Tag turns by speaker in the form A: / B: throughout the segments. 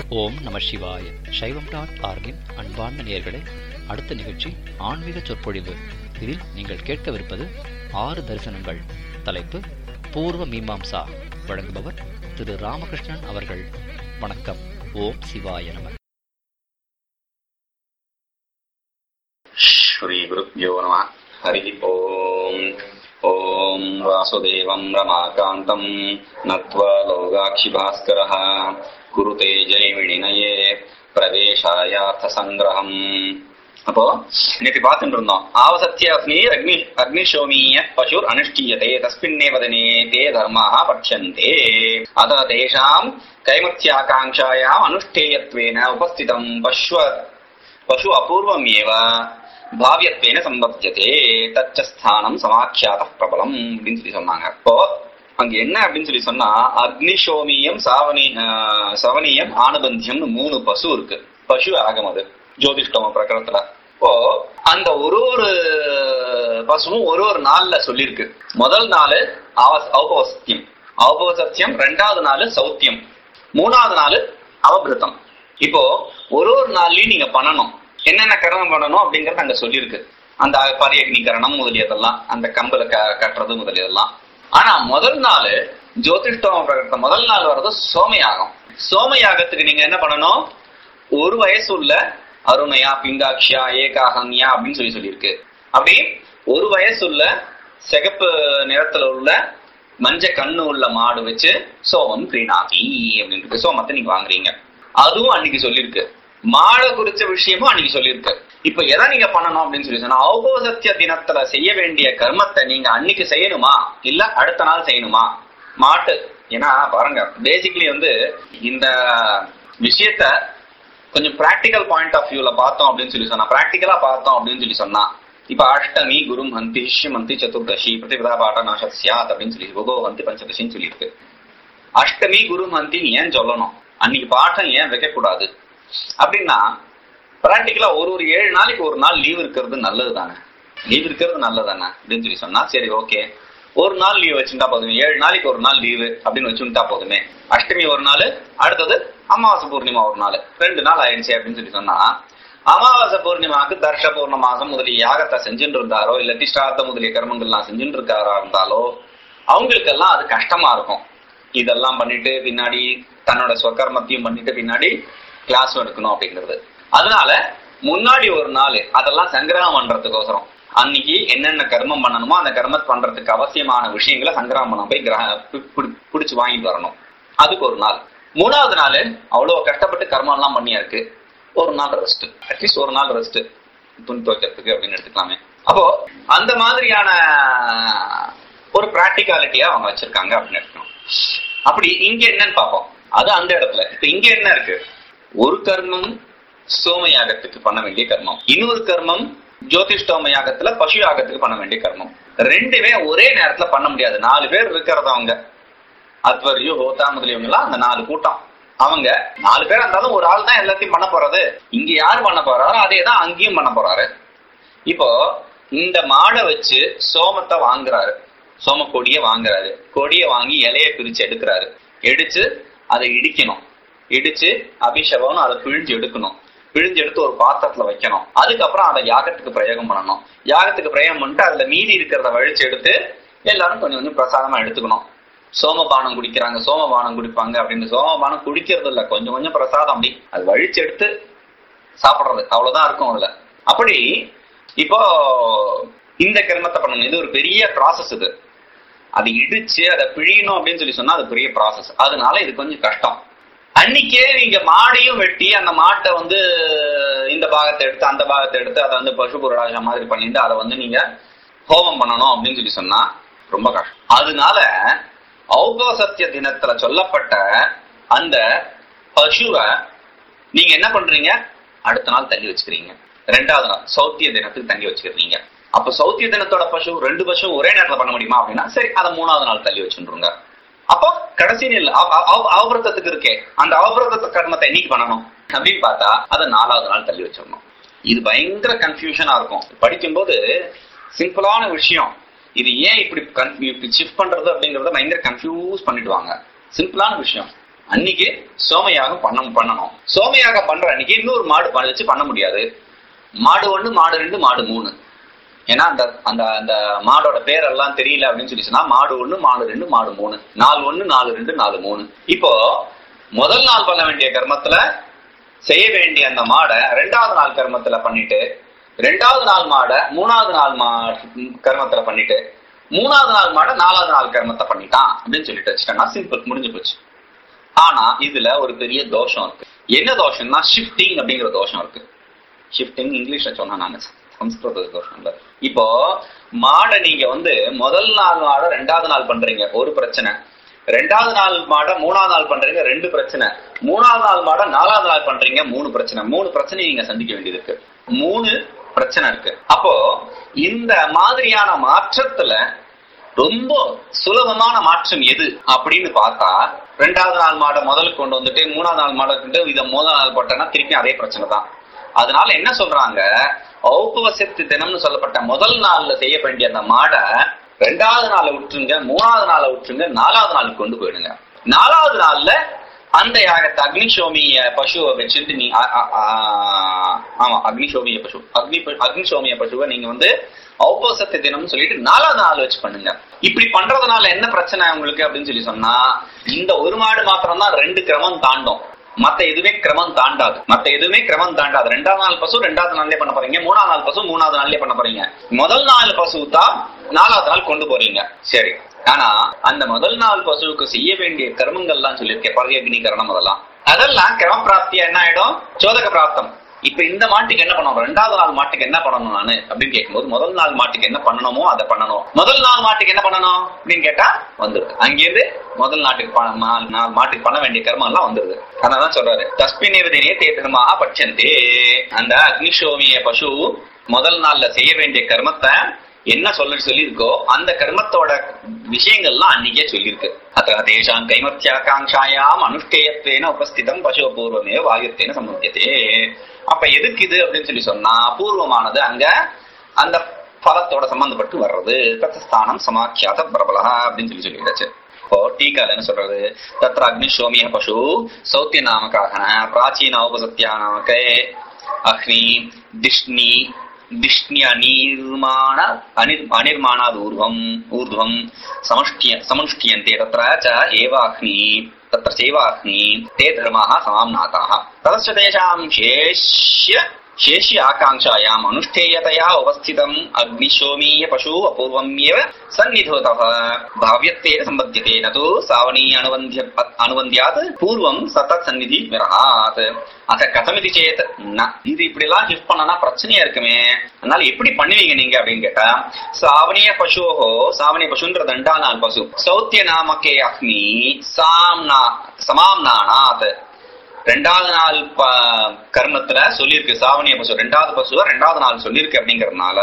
A: ஓம் நம சிவாய சைவம் டாட் ஆர்கின் அன்பார்ந்த நேயர்களே அடுத்த நிகழ்ச்சி ஆன்மீக சொற்பொழிவு இதில் நீங்கள் கேட்கவிருப்பது ஆறு தரிசனங்கள் தலைப்பு பூர்வ மீமாம்சா வழங்குபவர் திரு ராமகிருஷ்ணன் அவர்கள் வணக்கம் ஓம் சிவாய நம
B: श्रीगुरुभ्यो नमः हरिः ओम् ॐ वासुदेवम् रमाकान्तम् नत्वा लोगाक्षिभास्करः कुरुते जैमिणिनये பிரவேசாயார்த்தசங்கிரகம் அப்போ நேற்று பார்த்துட்டு இருந்தோம் ஆவசத்திய அக்னி அக்னி அக்னிஷோமீய பசுர் அனுஷ்டீயதே தஸ்மின்னே வதனே தே தர்மாக பட்சந்தே அத தேஷாம் கைமத்தியாகாங்காயாம் அனுஷ்டேயத்வேன உபஸ்திதம் பஸ்வ பசு அபூர்வமேவ பாவியத்வேன சம்பத்தியதே தச்ச ஸ்தானம் சமாக்கியாத பிரபலம் அப்படின்னு சொல்லி சொன்னாங்க அப்போ அங்க என்ன அப்படின்னு சொல்லி சொன்னா அக்னிஷோமியம் சாவனி ஆஹ், சவனியம் ஆனுபந்தியம்னு மூணு பசு இருக்கு பசு ஆகம் அது ஜோதிஷ்டம பிரகரத்துல இப்போ அந்த ஒரு ஒரு பசுவும் ஒரு ஒரு நாள்ல சொல்லியிருக்கு முதல் நாள் அவ- ஔபவசத்தியம் ஔபவசத்தியம் ரெண்டாவது நாள் சௌத்தியம் மூணாவது நாள் அவபிருத்தம் இப்போ ஒரு ஒரு நாள்லயும் நீங்க பண்ணணும் என்னென்ன கரணம் பண்ணணும் அப்படிங்கறது அங்க சொல்லியிருக்கு அந்த பரியக்னிகரணம் முதலியதெல்லாம் அந்த கம்பல க- கட்டுறது முதலியதெல்லாம் ஆனா முதல் நாள் ஜோதிஷ்டோம பிரகடனம் முதல் நாள் வர்றது சோமயாகம் சோமயாகத்துக்கு நீங்க என்ன பண்ணணும் ஒரு வயசு உள்ள அருணையா பிங்காட்சியா ஏகாகன்யா அப்படின்னு சொல்லி சொல்லியிருக்கு அப்படி ஒரு வயசு உள்ள சிகப்பு நிறத்துல உள்ள மஞ்ச கண்ணு உள்ள மாடு வச்சு சோமம் கிரீனாதி அப்படின்னு இருக்கு சோமத்தை நீங்க வாங்குறீங்க அதுவும் அன்னைக்கு சொல்லியிருக்கு மாடை குறிச்ச விஷயமும் அன்னைக்கு சொல்லியிருக்கு இப்ப எதை நீங்க பண்ணணும் அப்படின்னு சொல்லி சொன்னா ஔபோசத்திய தினத்துல செய்ய வேண்டிய கர்மத்தை நீங்க அன்னைக்கு செய்யணுமா இல்ல அடுத்த நாள் செய்யணுமா மாட்டு ஏன்னா பாருங்க பேசிக்கலி வந்து இந்த விஷயத்த கொஞ்சம் பிராக்டிக்கல் பாயிண்ட் ஆஃப் வியூல பார்த்தோம் அப்படின்னு சொல்லி சொன்னா பிராக்டிக்கலா பார்த்தோம் அப்படின்னு சொல்லி சொன்னா இப்ப அஷ்டமி குரும் ஹந்தி ஹிஷ்யமந்தி சதுர்தசி பிரதிபதா பாட்ட நாசத்யாத் அப்படின்னு சொல்லி உபோ ஹந்தி பஞ்சதசின்னு சொல்லியிருக்கு அஷ்டமி குரு மந்தின்னு ஏன் சொல்லணும் அன்னைக்கு பாட்டம் ஏன் வைக்கக்கூடாது அப்படின்னா பிராக்டிக்கலா ஒரு ஒரு ஏழு நாளைக்கு ஒரு நாள் லீவ் இருக்கிறது நல்லது தானே லீவ் இருக்கிறது நல்லது தானே அப்படின்னு சொல்லி சொன்னா சரி ஓகே ஒரு நாள் லீவ் வச்சுட்டா போதுமே ஏழு நாளைக்கு ஒரு நாள் லீவு அப்படின்னு வச்சுட்டா போதுமே அஷ்டமி ஒரு நாள் அடுத்தது அமாவாசை பூர்ணிமா ஒரு நாள் ரெண்டு நாள் ஆயிடுச்சு அப்படின்னு சொல்லி சொன்னா அமாவாசை பூர்ணிமாவுக்கு தர்ஷ பூர்ணமாசம் முதலிய யாகத்தை செஞ்சுட்டு இருந்தாரோ இல்ல ஸ்ராத்த முதலிய கர்மங்கள்லாம் செஞ்சுட்டு இருக்காரா இருந்தாலோ அவங்களுக்கெல்லாம் அது கஷ்டமா இருக்கும் இதெல்லாம் பண்ணிட்டு பின்னாடி தன்னோட ஸ்வகர்மத்தையும் பண்ணிட்டு பின்னாடி கிளாஸ் எடுக்கணும் அப்படிங்கிறது அதனால முன்னாடி ஒரு நாள் அதெல்லாம் சங்கிரகம் பண்றதுக்கோசரம் அன்னைக்கு என்னென்ன கர்மம் பண்ணணுமோ அந்த கர்மத்தை பண்றதுக்கு அவசியமான விஷயங்களை சங்கிரகம் பண்ண போய் கிரக பி- பிடி- பிடிச்சு வாங்கிட்டு வரணும் அதுக்கு ஒரு நாள் மூணாவது நாள் அவ்வளவு கஷ்டப்பட்டு கர்மம் எல்லாம் பண்ணியா இருக்கு ஒரு நாள் ரெஸ்ட் அட்லீஸ்ட் ஒரு நாள் ரெஸ்ட் துணி துவைக்கிறதுக்கு அப்படின்னு எடுத்துக்கலாமே அப்போ அந்த மாதிரியான ஒரு பிராக்டிகாலிட்டியா அவங்க வச்சிருக்காங்க அப்படின்னு எடுக்கணும் அப்படி இங்க என்னன்னு பார்ப்போம் அது அந்த இடத்துல இப்ப இங்க என்ன இருக்கு ஒரு கர்மம் சோம யாகத்துக்கு பண்ண வேண்டிய கர்மம் இன்னொரு கர்மம் ஜோதிஷ்டோம யாகத்துல பசு யாகத்துக்கு பண்ண வேண்டிய கர்மம் ரெண்டுமே ஒரே நேரத்துல பண்ண முடியாது நாலு பேர் இருக்கிறது அவங்க அத்வரியோ ஹோதா முதலியவங்க எல்லாம் அந்த நாலு கூட்டம் அவங்க நாலு பேர் இருந்தாலும் ஒரு ஆள் தான் எல்லாத்தையும் பண்ண போறது இங்க யார் பண்ண போறாரோ அதே தான் அங்கேயும் பண்ண போறாரு இப்போ இந்த மாடை வச்சு சோமத்தை வாங்குறாரு சோம கொடியை வாங்குறாரு கொடியை வாங்கி இலைய பிரிச்சு எடுக்கிறாரு எடுத்து அதை இடிக்கணும் இடிச்சு அபிஷேகம்னு அதை பிழிஞ்சு எடுக்கணும் பிழிஞ்சு எடுத்து ஒரு பாத்திரத்துல வைக்கணும் அதுக்கப்புறம் அதை யாகத்துக்கு பிரயோகம் பண்ணணும் யாகத்துக்கு பிரயோகம் பண்ணிட்டு அதுல மீதி இருக்கிறத வழிச்சு எடுத்து எல்லாரும் கொஞ்சம் கொஞ்சம் பிரசாதமா எடுத்துக்கணும் சோமபானம் குடிக்கிறாங்க சோமபானம் குடிப்பாங்க அப்படின்னு சோமபானம் குடிக்கிறது இல்ல கொஞ்சம் கொஞ்சம் பிரசாதம் அப்படி அது வழிச்சு எடுத்து சாப்பிடுறது அவ்வளவுதான் இருக்கும் அதுல அப்படி இப்போ இந்த கர்மத்தை பண்ணணும் இது ஒரு பெரிய ப்ராசஸ் இது அது இடிச்சு அதை பிழியணும் அப்படின்னு சொல்லி சொன்னா அது பெரிய ப்ராசஸ் அதனால இது கொஞ்சம் கஷ்டம் அன்னைக்கே நீங்க மாடையும் வெட்டி அந்த மாட்டை வந்து இந்த பாகத்தை எடுத்து அந்த பாகத்தை எடுத்து அதை வந்து பசு புரடாசம் மாதிரி பண்ணிட்டு அதை வந்து நீங்க ஹோமம் பண்ணணும் அப்படின்னு சொல்லி சொன்னா ரொம்ப கஷ்டம் அதனால ஔபசத்திய தினத்துல சொல்லப்பட்ட அந்த பசுவை நீங்க என்ன பண்றீங்க அடுத்த நாள் தள்ளி வச்சுக்கிறீங்க ரெண்டாவது நாள் சௌத்திய தினத்துக்கு தள்ளி வச்சுக்கிறீங்க அப்ப சௌத்திய தினத்தோட பசு ரெண்டு பசு ஒரே நேரத்துல பண்ண முடியுமா அப்படின்னா சரி அதை மூணாவது நாள் தள்ளி வச்சுருங்க அப்போ கடைசி நில் அவபிரதத்துக்கு இருக்கே அந்த அவபிரத கர்மத்தை என்னைக்கு பண்ணணும் அப்படின்னு பார்த்தா அதை நாலாவது நாள் தள்ளி வச்சிடணும் இது பயங்கர கன்ஃபியூஷனா இருக்கும் படிக்கும்போது சிம்பிளான விஷயம் இது ஏன் இப்படி ஷிஃப்ட் பண்றது அப்படிங்கறத பயங்கர கன்ஃபியூஸ் பண்ணிடுவாங்க சிம்பிளான விஷயம் அன்னைக்கு சோமயாகம் பண்ண பண்ணணும் சோமயாகம் பண்ற அன்னைக்கு இன்னொரு மாடு ப- வச்சு பண்ண முடியாது மாடு ஒண்ணு மாடு ரெண்டு மாடு மூணு ஏன்னா அந்த அந்த அந்த மாடோட பேரெல்லாம் தெரியல அப்படின்னு சொல்லி சொன்னா மாடு ஒண்ணு மாடு ரெண்டு மாடு மூணு நாலு ஒண்ணு நாலு ரெண்டு நாலு மூணு இப்போ முதல் நாள் பண்ண வேண்டிய கர்மத்துல செய்ய வேண்டிய அந்த மாடை ரெண்டாவது நாள் கர்மத்துல பண்ணிட்டு ரெண்டாவது நாள் மாடை மூணாவது நாள் மா கர்மத்துல பண்ணிட்டு மூணாவது நாள் மாடை நாலாவது நாள் கர்மத்தை பண்ணிட்டான் அப்படின்னு சொல்லிட்டு வச்சுட்டோம்னா சிம்பிள் முடிஞ்சு போச்சு ஆனா இதுல ஒரு பெரிய தோஷம் இருக்கு என்ன தோஷம்னா ஷிஃப்டிங் அப்படிங்கிற தோஷம் இருக்கு ஷிஃப்டிங் இங்கிலீஷ்ல சொன்னா நாங்க சம்ஸ்கிருத தோஷம் இல்ல இப்போ மாடை நீங்க வந்து முதல் நாள் மாடை ரெண்டாவது நாள் பண்றீங்க ஒரு பிரச்சனை ரெண்டாவது நாள் மாடை மூணாவது நாள் பண்றீங்க ரெண்டு பிரச்சனை மூணாவது நாள் மாடை நாலாவது நாள் பண்றீங்க மூணு பிரச்சனை மூணு பிரச்சனை நீங்க சந்திக்க வேண்டியது இருக்கு மூணு பிரச்சனை இருக்கு அப்போ இந்த மாதிரியான மாற்றத்துல ரொம்ப சுலபமான மாற்றம் எது அப்படின்னு பார்த்தா ரெண்டாவது நாள் மாடை முதலுக்கு கொண்டு வந்துட்டு மூணாவது நாள் மாடை கொண்டு இதை முதல் நாள் போட்டேன்னா திருப்பி அதே பிரச்சனை தான் அதனால என்ன சொல்றாங்க ஔபவசத்து தினம்னு சொல்லப்பட்ட முதல் நாள்ல செய்ய வேண்டிய அந்த மாடை ரெண்டாவது நாளை விட்டுருங்க மூணாவது நாளை விட்டுருங்க நாலாவது நாளுக்கு கொண்டு போயிடுங்க நாலாவது நாள்ல அந்த யாகத்தை அக்னிசோமிய பசுவை வச்சுட்டு நீ அ- அ- ஆ- ஆமா அக்னிசோமிய பசு அக்னி ப- அக்னிசோமிய பசுவை நீங்க வந்து ஔபோசத்து தினம்னு சொல்லிட்டு நாலாவது நாள் வச்சு பண்ணுங்க இப்படி பண்றதுனால என்ன பிரச்சனை உங்களுக்கு அப்படின்னு சொல்லி சொன்னா இந்த ஒரு மாடு மாத்திரம் தான் ரெண்டு கிரமம் தாண்டும் மத்த எதுவுமே கிரமம் தாண்டாது மத்த எதுவுமே கிரமம் தாண்டாது ரெண்டாவது நாள் பசு ரெண்டாவது நாள்லயே பண்ண போறீங்க மூணாவது நாள் பசு மூணாவது நாள்லயே பண்ண போறீங்க முதல் நாள் பசு தான் நாலாவது நாள் கொண்டு போறீங்க சரி ஆனா அந்த முதல் நாள் பசுவுக்கு செய்ய வேண்டிய கர்மங்கள்லாம் சொல்லியிருக்கேன் பரகக்னி கரணம் அதெல்லாம் அதெல்லாம் கிரம பிராப்தியா என்ன ஆயிடும் சோதக பிராப்தம் இப்ப இந்த மாட்டுக்கு என்ன பண்ணணும் ரெண்டாவது நாள் மாட்டுக்கு என்ன பண்ணணும் நானு அப்படின்னு கேட்கும்போது முதல் நாள் மாட்டுக்கு என்ன பண்ணணுமோ அதை பண்ணணும் முதல் நாள் மாட்டுக்கு என்ன பண்ணணும் அப்படின்னு கேட்டா வந்துருது அங்கிருந்து முதல் நாட்டுக்கு ப- மா- நாள் மாட்டுக்கு பண்ண வேண்டிய கர்மம் எல்லாம் வந்துருது அதனாலதான் சொல்றாரு தஸ்பினிவதினே தேர்தமாக பட்சந்தே அந்த அக்னிஷோமிய பசு முதல் நாள்ல செய்ய வேண்டிய கர்மத்தை என்ன சொல்ல சொல்லியிருக்கோ அந்த கர்மத்தோட விஷயங்கள்லாம் அன்னைக்கே சொல்லியிருக்கு அத்த தேசாம் கைமத்தியாகாங்காயாம் அனுஷ்டேயத்வேன உபஸ்திதம் பசுபூர்வமே வாயுத்தேன சம்பந்தியதே அப்ப எதுக்கு இது அப்படின்னு சொல்லி சொன்னா பூர்வமானது அங்க அந்த பலத்தோட சம்பந்தப்பட்டு வர்றது தத்தஸ்தானம் சமாக்கியாத பிரபலா அப்படின்னு சொல்லி சொல்லிடுச்சு இப்போ டீக்கால என்ன சொல்றது தத்ர அக்னிஷோமிய பசு சௌத்திய நாமகாகன பிராச்சீன உபசத்தியா நாமகே அக்னி திஷ்ணி திஷ்ணி அநிர்மாண அனிர் அனிர்மாணாத் ஊர்வம் ஊர்ध्वं சமஷ்டிய சமனுஷ்டியन्ते तत्र च एव अग्नि तत्र चैव अग्नि ते धर्माः समाम्नाताः ततश्च तेषां शेष्य शेषि आकाङ्क्षायाम् अनुष्ठेयतया उपस्थितम् अग्निशोमीय पशु अपूर्वमेव सन्निधोतः भाव्यत्वेन सम्बध्यते न तु सावणी अनुबन्ध्य अनुबन्ध्यात् पूर्वम् सतत् सन्निधि विरहात् அத கதமிதி சேத் ந இது இப்படி எல்லாம் ஷிஃப்ட் பண்ணனா பிரச்சனையா இருக்குமே அதனால எப்படி பண்ணுவீங்க நீங்க அப்படின்னு கேட்டா சாவணிய பசுவோ சாவணிய பசுன்ற ரெண்டா நாள் பசு சௌத்திய நாமக்கே அக்னி சாம்னா சமாம்னானாத் ரெண்டாவது நாள் ப- கர்மத்துல சொல்லியிருக்கு சாவணிய பசு ரெண்டாவது பசுவ ரெண்டாவது நாள் சொல்லியிருக்கு அப்படிங்கறதுனால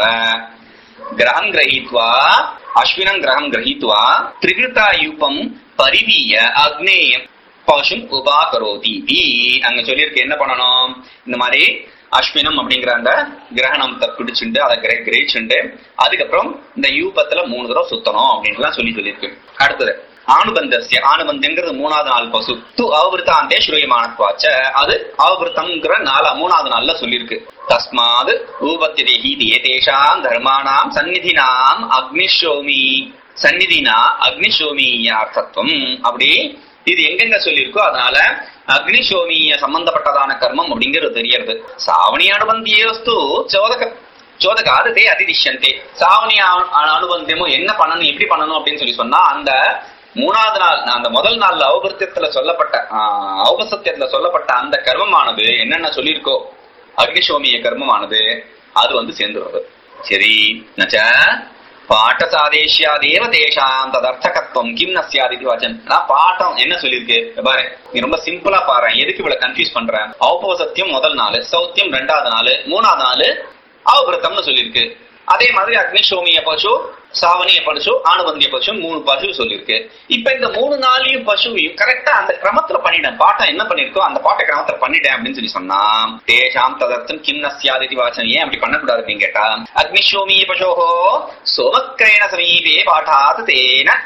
B: கிரகம் கிரகித்வா அஸ்வினம் கிரகம் கிரகித்வா திரிகிருதா யூபம் பரிவீய அக்னேயம் பசும் உபாகரோதி அங்க சொல்லியிருக்கு என்ன பண்ணணும் இந்த மாதிரி அஸ்வினம் அப்படிங்கிற அந்த கிரகணத்தை பிடிச்சுண்டு அதை கிர கிரகிச்சுண்டு அதுக்கப்புறம் இந்த யூபத்துல மூணு தடவை சுத்தணும் அப்படின்லாம் சொல்லி சொல்லியிருக்கு அடுத்தது ஆணுபந்தஸ்ய ஆணுபந்தங்கிறது மூணாவது நாள் பசு து அவபிருத்தாந்தே ஸ்ரூயமானத்வாச்ச அது அவபிருத்தம்ங்கிற நாலா மூணாவது நாள்ல சொல்லியிருக்கு தஸ்மாது ஊபத்தியதேஹி ஏதேஷாம் தர்மானாம் சந்நிதினாம் அக்னிஷோமி சந்நிதினா அக்னிஷோமியார்த்தத்துவம் அப்படி இது எங்கெங்க சொல்லியிருக்கோ அதனால அக்னிஷோமிய சம்பந்தப்பட்டதான கர்மம் அப்படிங்கிறது தெரியறது சாவணி அனுபந்தியோஸ்து சோதக சோதகாது தே அதிதிஷ்யந்தே சாவணி அனு- அனுபந்தியமும் என்ன பண்ணணும் எப்படி பண்ணணும் அப்படின்னு சொல்லி சொன்னா அந்த மூணாவது நாள் அந்த முதல் நாள்ல அவபத்தியத்துல சொல்லப்பட்ட ஆஹ், ஔபசத்தியத்துல சொல்லப்பட்ட அந்த கர்மமானது என்னென்ன சொல்லியிருக்கோ அக்னிஷோமிய கர்மமானது அது வந்து சேர்ந்துடுறது சரி நச்ச பாட்டசாதேஷ்யாதேவ தேஷாம் ததர்த்தகத்துவம் கிம் ந சியாத் இது வச்சன் நான் பாட்டம் என்ன சொல்லியிருக்கு இங்க பாரு நீ ரொம்ப சிம்பிளா பாரு எதுக்கு இவ்வளவு கன்ஃபியூஸ் பண்ற ஔபவசத்தியம் முதல் நாள் சௌத்தியம் ரெண்டாவது நாள் மூணாவது நாள் அவபிரத்தம்னு சொல்லியிருக்கு அதே மாதிரி அக்னிஷோமிய பசு சாவணிய பசு ஆணுபந்திய பசு மூணு பசு சொல்லியிருக்கு இப்ப இந்த மூணு நாளையும் பசுவையும் கரெக்டா அந்த கிரமத்துல பண்ணிட்டேன் பாட்டம் என்ன பண்ணிருக்கோ அந்த பாட்ட கிரமத்துல பண்ணிட்டேன் அப்படின்னு சொல்லி சொன்னா தேஷாம் ததர்த்தம் கிம் நஸ்யாதிதி வாசம் ஏன் அப்படி பண்ணக்கூடாது அப்படின்னு கேட்டா அக்னிஷோமிய பசோஹோ சோமக்கிரேண சமீபே பாட்டாத் தேன தத்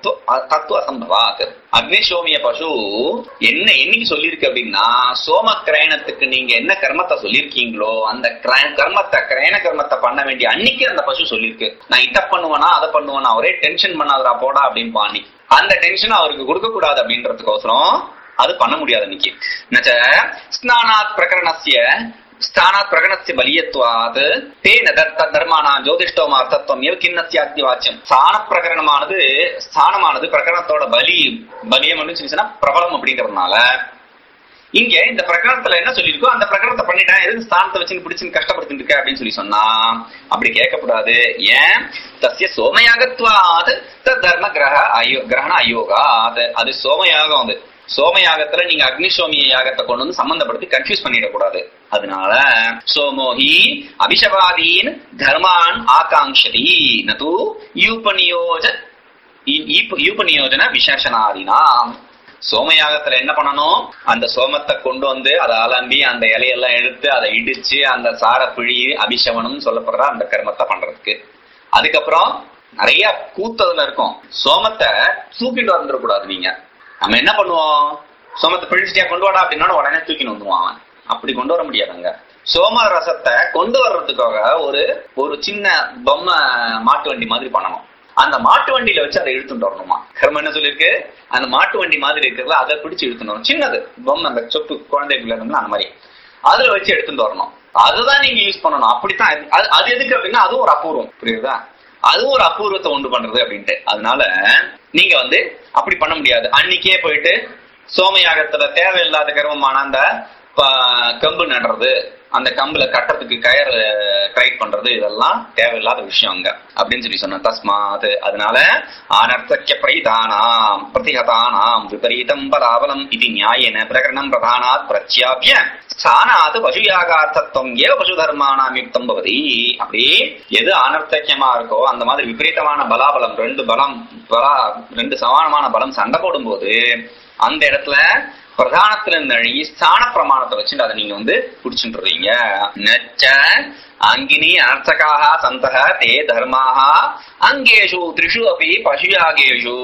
B: தத்துவ தத்துவ அசம்பவாத் அக்னிசோமிய பசு என்ன என்னைக்கு சொல்லியிருக்கு அப்படின்னா சோம கிரயணத்துக்கு நீங்க என்ன கர்மத்தை சொல்லியிருக்கீங்களோ அந்த கிர- கர்மத்தை கிரயண கர்மத்தை பண்ண வேண்டிய அன்னைக்கு அந்த பசு சொல்லியிருக்கு நான் இத பண்ணுவேனா அதை பண்ணுவேனா ஒரே டென்ஷன் பண்ணாதடா போடா அப்படின்னு பாணி அந்த டென்ஷன் அவருக்கு கொடுக்க கூடாது அப்படின்றதுக்கோசரம் அது பண்ண முடியாது இன்னைக்கு நச்ச ஸ்நானாத் பிரகரணஸ்ய ஸ்தானாத் பிரகணஸ்ய பலியத்வாத் தேன தத்த தர்மானா ஜோதிஷ்டோம அர்த்தத்துவம் எவ கிண்ணஸ்யாத்தி வாச்சியம் ஸ்தான பிரகரணமானது ஸ்தானமானது பிரகரணத்தோட பலி பலியம் அப்படின்னு சொல்லி சொன்னா பிரபலம் அப்படிங்கறதுனால இங்க இந்த பிரகரணத்துல என்ன சொல்லியிருக்கோ அந்த பிரகரணத்தை பண்ணிட்டேன் எதுக்கு ஸ்தானத்தை வச்சு பிடிச்சுன்னு கஷ்டப்படுத்திட்டு இருக்க அப்படின்னு சொல்லி சொன்னா அப்படி கேட்கக்கூடாது ஏன் தஸ்ய சோமயாகத்வாத் தத் தர்ம கிரக அயோ கிரகண அயோகாத் அது சோமயாகம் அது சோமயாகத்துல நீங்க அக்னிசோமிய யாகத்தை கொண்டு வந்து சம்பந்தப்படுத்தி கன்ஃபியூஸ் பண்ணிடக்கூடாது அதனால சோமோஹி அபிஷவாதீன் தர்மான் ஆகாங்ஷதி நது யூபநியோஜ இ- ஈப்ப- யூபநியோஜன விசேஷனாதினாம் சோமயாகத்துல என்ன பண்ணணும் அந்த சோமத்தை கொண்டு வந்து அதை அலம்பி அந்த இலையெல்லாம் எடுத்து அதை இடிச்சு அந்த சார பிழி அபிஷவனம் சொல்லப்படுற அந்த கர்மத்தை பண்றதுக்கு அதுக்கப்புறம் நிறைய கூத்ததுல இருக்கும் சோமத்தை தூக்கிட்டு வந்துடக்கூடாது நீங்க நம்ம என்ன பண்ணுவோம் சோமத்தை பிழிச்சிட்டியா கொண்டு வாடா அப்படின்னா உடனே தூக்கின்னு வந்துவான் அவன் அப்படி கொண்டு வர முடியாதுங்க சோம ரசத்தை கொண்டு வர்றதுக்காக ஒரு ஒரு சின்ன பொம்மை மாட்டு வண்டி மாதிரி பண்ணணும் அந்த மாட்டு வண்டியில வச்சு அதை இழுத்துட்டு வரணுமா கர்மம் என்ன சொல்லிருக்கு அந்த மாட்டு வண்டி மாதிரி இருக்கிறதுல அதை பிடிச்சு இழுத்துட்டு வரணும் சின்னது பொம்மை அந்த சொப்பு குழந்தைகள் இருந்தா அந்த மாதிரி அதுல வச்சு எடுத்துட்டு வரணும் அதுதான் நீங்க யூஸ் பண்ணணும் அப்படித்தான் அது- அது அது எதுக்கு அப்படின்னா அதுவும் ஒரு அபூர்வம் புரியுதா அதுவும் ஒரு அபூர்வத்தை உண்டு பண்றது அப்படின்ட்டு அதனால நீங்க வந்து அப்படி பண்ண முடியாது அன்னைக்கே போயிட்டு சோமயாகத்துல தேவையில்லாத கர்மமான அந்த ப- கம்பு நடுறது அந்த கம்புல கட்டுறதுக்கு கயர் டைட் பண்றது இதெல்லாம் தேவையில்லாத விஷயம் அங்க அப்படின்னு சொல்லி சொன்ன தஸ்மாத் அதனால ஆனர்த்தக்கிய பிரைதானாம் பிரதிஹதானாம் விபரீதம் பலாபலம் இது நியாயன பிரகரணம் பிரதானாத் பிரத்யாபிய ஸ்தானாத் பசுயாகார்த்தத்துவம் ஏவ பசு தர்மானாம் யுக்தம் பவதி அப்படி எது அனர்த்தக்கியமா இருக்கோ அந்த மாதிரி விபரீதமான பலாபலம் ரெண்டு பலம் பலா ரெண்டு சமானமான பலம் சண்டை போடும்போது அந்த இடத்துல பிரதானத்துல நழி ஸ்தான பிரமாணத்தை வச்சுட்டு அதை நீங்க வந்து புடிச்சுட்டுறீங்க நச்ச அங்கினி அனர்த்தகாக சந்தக தே தர்மாக அங்கேஷு த்ரிஷு அப்படி பசுயாகேஷு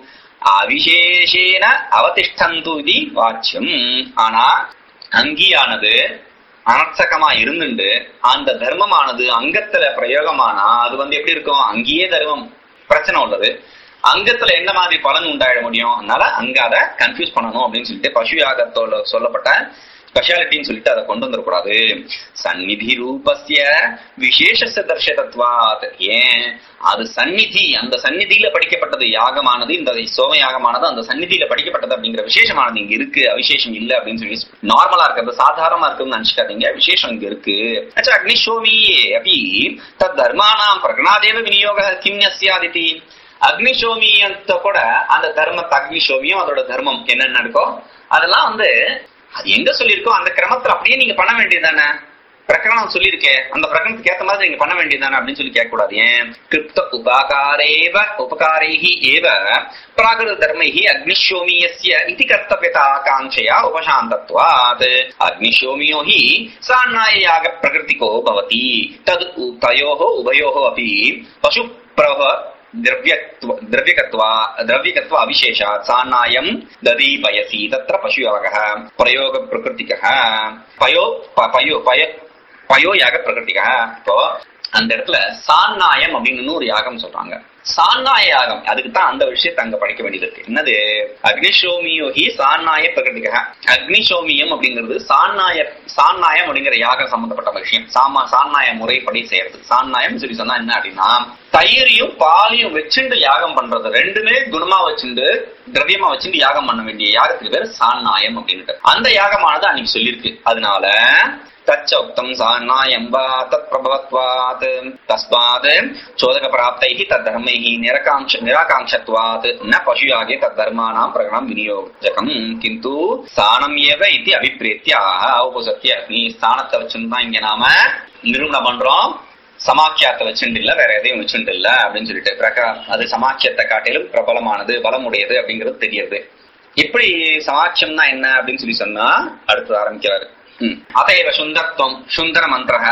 B: அவிசேஷேன அவதிஷ்டந்து இது வாச்சியம் ஆனா அங்கியானது அனர்த்தகமா இருந்துண்டு அந்த தர்மமானது அங்கத்துல பிரயோகமானா அது வந்து எப்படி இருக்கும் அங்கேயே தர்மம் பிரச்சனை உள்ளது அங்கத்துல என்ன மாதிரி பலன் உண்டாயிட முடியும் அதனால அங்க அதை கன்ஃபியூஸ் பண்ணணும் அப்படின்னு சொல்லிட்டு பசு யாகத்தோட சொல்லப்பட்ட ஸ்பெஷாலிட்டின்னு சொல்லிட்டு அதை கொண்டு வந்துடக்கூடாது சந்நிதி ரூபஸ்ய விசேஷ தர்ஷதத்வாத் ஏன் அது சந்நிதி அந்த சந்நிதியில படிக்கப்பட்டது யாகமானது இந்த சோம யாகமானது அந்த சந்நிதியில படிக்கப்பட்டது அப்படிங்கிற விசேஷமானது இங்க இருக்கு அவிசேஷம் இல்ல அப்படின்னு சொல்லி நார்மலா இருக்கிறது சாதாரணமா இருக்குன்னு நினைச்சுக்காதீங்க விசேஷம் இங்க இருக்கு அச்சா அக்னிஷோமியே அப்படி தத் தர்மானாம் பிரகணாதேவ விநியோக கிம்யஸ்யாதிதி அக்னிசோமியத்த கூட அந்த தர்மத்தை அக்னிசோமியம் அதோட தர்மம் என்னென்ன இருக்கோ அதெல்லாம் வந்து அது எங்க சொல்லியிருக்கோ அந்த கிரமத்துல அப்படியே நீங்க பண்ண வேண்டியதானே பிரகரணம் சொல்லியிருக்கே அந்த பிரகரணத்துக்கு ஏத்த மாதிரி நீங்க பண்ண வேண்டியதானே அப்படின்னு சொல்லி கேட்க கூடாது ஏன் கிருப்த உபாகாரேவ உபகாரைஹி ஏவ பிராகிருத தர்மைஹி அக்னிஷோமியஸ்ய இதி கர்த்தவியத ஆகாங்கையா உபசாந்தத்வாத் அக்னிஷோமியோ ஹி சாநாயாக பிரகிருதிகோ பவதி தத் உ- தயோः உபயோः अपि பசு பிரவ द्रव्यत्व द्रव्यकत्वा द्रव्यकत्व अविशेषात् सान्नायं ददीपयसि तत्र पशुयोगः प्रयोगप्रकृतिकः पयो प- पयो पय பயோ யாக பிரகிருதிகா இப்போ அந்த இடத்துல சான்னாயம் அப்படின்னு ஒரு யாகம் சொல்றாங்க சான்னாய யாகம் அதுக்கு தான் அந்த விஷயத்தை அங்க படிக்க வேண்டியது இருக்கு என்னது அக்னிஷோமியோகி சான்னாய பிரகிருதிகா அக்னிஷோமியம் அப்படிங்கிறது சான்னாய சான்னாயம் அப்படிங்கிற யாகம் சம்பந்தப்பட்ட விஷயம் சாமா சான்னாய முறைப்படி செய்யறது சான்னாயம் சொல்லி சொன்னா என்ன அப்படின்னா தயிரையும் பாலையும் வச்சுண்டு யாகம் பண்றது ரெண்டுமே குணமா வச்சுண்டு திரவியமா வச்சுண்டு யாகம் பண்ண வேண்டிய யாகத்துக்கு பேர் சான்னாயம் அப்படின்ட்டு அந்த யாகமானது அன்னைக்கு சொல்லியிருக்கு அதனால तच्च उक्तम् सान्नायम् वा तत्प्रभवत्वात् तस्मात् चोदकप्राप्तैः तद्धर्मैः निरकाङ्क्ष निराकाङ्क्षत्वात् न पशुयागे तद्धर्माणाम् प्रगणम् विनियोजकम् किन्तु ஸ்தானம் ஏவ இது அபிப்பிரேத்திய உபசத்திய நீ ஸ்தானத்தை வச்சுதான் இங்க நாம நிரூபணம் பண்றோம் சமாக்கியத்தை வச்சுட்டு இல்ல வேற எதையும் வச்சுட்டு இல்ல அப்படின்னு சொல்லிட்டு பிரகா அது சமாக்கியத்தை காட்டிலும் பிரபலமானது பலமுடையது அப்படிங்கிறது தெரியுது எப்படி சமாக்கியம்னா என்ன அப்படின்னு சொல்லி சொன்னா அடுத்து ஆரம்பிக்கிறாரு ம். अतएव सुन्दरत्वं सुन्दरमन्त्रः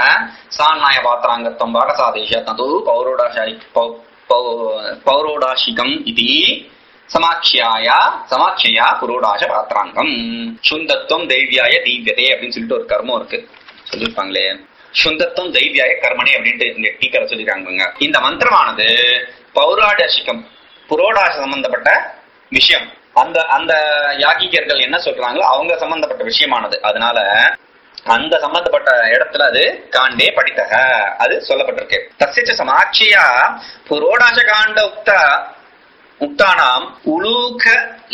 B: सान्नायपात्राङ्गत्वं वाकसादेश ततो पौरोडाशायि पौ- पौ- पौरोडाशिकम् इति சமாட்சியாயா சமாட்சியா புரோடாச பாத்திராங்கம் சுந்தத்துவம் தெய்வியாய தீவியதே அப்படின்னு சொல்லிட்டு ஒரு கர்மம் இருக்கு சொல்லிருப்பாங்களே சுந்தத்துவம் தெய்வியாய கர்மனே அப்படின்ட்டு இங்க டீக்கரை சொல்லிருக்காங்க இந்த மந்திரமானது பௌராடசிகம் புரோடாச சம்பந்தப்பட்ட விஷயம் அந்த அந்த யாகிகர்கள் என்ன சொல்றாங்களோ அவங்க சம்பந்தப்பட்ட விஷயமானது அதனால அந்த சம்பந்தப்பட்ட இடத்துல அது காண்டே படித்தக அது சொல்லப்பட்டிருக்கு தசிச்ச சமாட்சியா புரோடாச காண்ட உக்த உக்தானாம் உலூக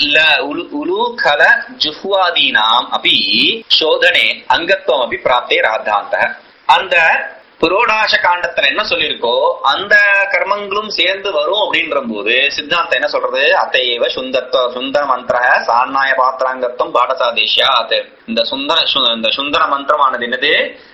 B: உலூகல ஜுஹ்வாதீனாம் அபி சோதனே அங்கத்துவம் அபி பிராப்தே ராத்தாந்த அந்த புரோடாச காண்டத்துல என்ன சொல்லியிருக்கோ அந்த கர்மங்களும் சேர்ந்து வரும் அப்படின்ற போது சித்தாந்தம் என்ன சொல்றது அத்தையவ சுந்தர்த்துவ சுந்தர மந்திர சாநாய பாத்திராங்கத்துவம் பாடசாதேஷியா இந்த சுந்தர சு- இந்த சுந்தர மந்திரமானது என்னது